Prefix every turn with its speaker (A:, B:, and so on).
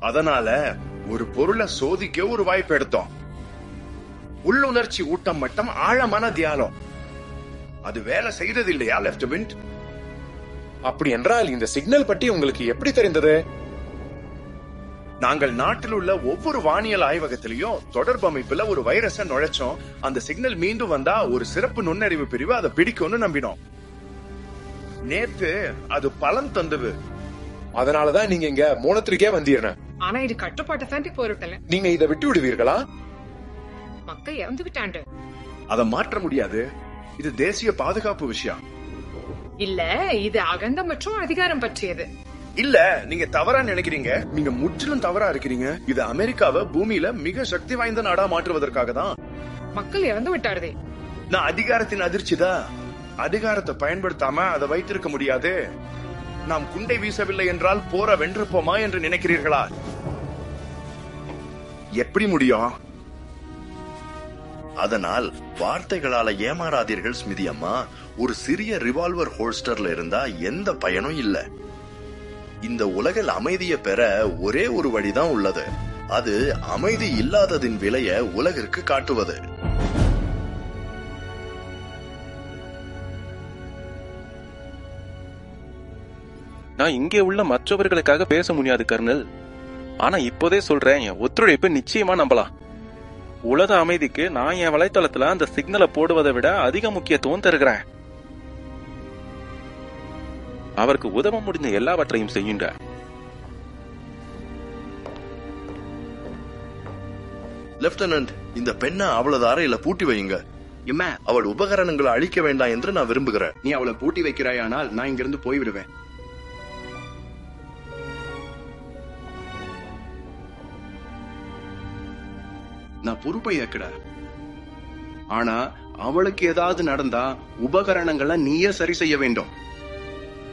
A: அதனால ஒரு பொருளை சோதிக்க ஒரு வாய்ப்பு எடுத்தோம் உள்ளுணர்ச்சி ஊட்டம் மட்டும் ஆழமான தியானம் அது வேலை செய்யறது இல்லையா லெப்டினன்ட்
B: அப்படி என்றால் இந்த சிக்னல் பற்றி உங்களுக்கு எப்படி தெரிந்தது
A: நாங்கள் நாட்டில் உள்ள ஒவ்வொரு வானியல் ஆய்வகத்திலையும் தொடர்பு அமைப்புல ஒரு வைரஸ நுழைச்சோம் அந்த சிக்னல் மீண்டும் வந்தா ஒரு சிறப்பு நுண்ணறிவு பிரிவு அதை பிடிக்கும்னு நம்பினோம் நேத்து அது பலன் தந்தது
B: அதனாலதான் நீங்க இங்க மூலத்திற்கே வந்தீர்ன
C: ஆனா இது கட்டுப்பாட்டை தாண்டி போரிட்டல
B: நீங்க இதை விட்டு விடுவீர்களா
C: மக்கள் இறந்துகிட்டாண்டு
A: அதை மாற்ற முடியாது இது தேசிய பாதுகாப்பு விஷயம்
C: இல்ல இது அகந்த மற்றும் அதிகாரம் பற்றியது
A: இல்ல நீங்க தவறா நினைக்கிறீங்க நீங்க முற்றிலும் தவறா இருக்கிறீங்க இது அமெரிக்காவை பூமியில மிக சக்தி வாய்ந்த நாடா மாற்றுவதற்காக தான்
C: மக்கள் இறந்து விட்டாருதே
A: நான் அதிகாரத்தின் அதிர்ச்சி தான் அதிகாரத்தை பயன்படுத்தாம அதை வைத்திருக்க முடியாது நாம் குண்டை வீசவில்லை என்றால் போற வென்றிருப்போமா என்று நினைக்கிறீர்களா எப்படி முடியும்
D: அதனால் வார்த்தைகளால ஏமாறாதீர்கள் ஸ்மிதி அம்மா ஒரு சிறிய ரிவால்வர் ஹோல்ஸ்டர்ல இருந்தா எந்த பயனும் இல்ல இந்த உலகில் அமைதியை பெற ஒரே ஒரு வழிதான் உள்ளது அது அமைதி இல்லாததின் விலைய உலகிற்கு காட்டுவது
E: நான் இங்கே உள்ள மற்றவர்களுக்காக பேச முடியாது கர்னல் ஆனா இப்போதே சொல்றேன் என் ஒத்துழைப்பை நிச்சயமா நம்பலாம் உலக அமைதிக்கு நான் என் வலைத்தளத்துல அந்த சிக்னலை போடுவதை விட அதிக முக்கியத்துவம் தருகிறேன் அவருக்கு உதவ முடிந்த எல்லாவற்றையும் செய்யுங்க
D: லெப்டினன்ட் இந்த பெண்ணை அவளது அறையில பூட்டி வையுங்க
A: இம்மா
D: அவள் உபகரணங்களை அழிக்க வேண்டாம் என்று நான் விரும்புகிறேன்
A: நீ அவளை பூட்டி வைக்கிறாயானால் நான் இங்கிருந்து போய்விடுவேன் நான் பொறுப்பை ஏற்கட ஆனா அவளுக்கு ஏதாவது நடந்தா உபகரணங்களை நீயே சரி செய்ய வேண்டும்